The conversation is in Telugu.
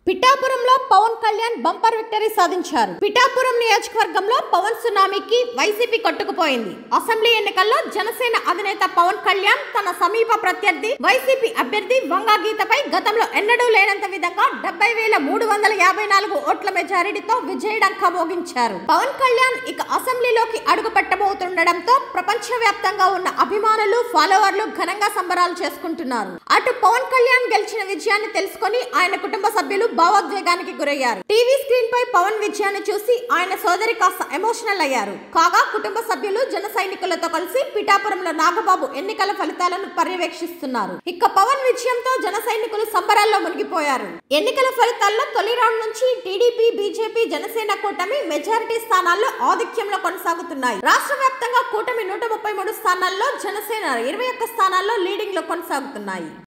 పిఠాపురంలో పవన్ కళ్యాణ్ బంపర్ విక్టరీ సాధించారు పిఠాపురం నియోజకవర్గంలో పవన్ సునామీకి వైసీపీ కొట్టుకుపోయింది అసెంబ్లీ ఎన్నికల్లో జనసేన అధినేత పవన్ కళ్యాణ్ తన సమీప ప్రత్యర్థి వైసీపీ అభ్యర్థి వంగా గీతపై గతంలో ఎన్నడూ లేనంత విధంగా డెబ్బై వేల మూడు వందల యాభై నాలుగు ఓట్ల మెజారిటీతో విజయడంకా మోగించారు పవన్ కళ్యాణ్ ఇక అసెంబ్లీలోకి అడుగు పెట్టబోతుండటంతో ప్రపంచ వ్యాప్తంగా ఉన్న అభిమానులు ఫాలోవర్లు ఘనంగా సంబరాలు చేసుకుంటున్నారు అటు పవన్ కళ్యాణ్ గెలిచిన విజయాన్ని తెలుసుకొని ఆయన కుటుంబ సభ్యులు భావోద్వేగానికి గురయ్యారు టీవీ స్క్రీన్ పై పవన్ విజయాన్ని చూసి ఆయన సోదరి కాస్త ఎమోషనల్ అయ్యారు కాగా కుటుంబ సభ్యులు జన సైనికులతో కలిసి పిఠాపురంలో నాగబాబు ఎన్నికల ఫలితాలను పర్యవేక్షిస్తున్నారు ఇక పవన్ విజయంతో జన సైనికులు సంబరాల్లో మునిగిపోయారు ఎన్నికల ఫలితాల్లో తొలి రౌండ్ నుంచి టీడీపీ బీజేపీ జనసేన కూటమి మెజారిటీ స్థానాల్లో ఆధిక్యంలో కొనసాగుతున్నాయి రాష్ట్ర వ్యాప్తంగా కూటమి నూట ముప్పై మూడు స్థానాల్లో జనసేన ఇరవై ఒక్క స్థానాల్లో లీడింగ్ లో కొనసాగుతున్నాయి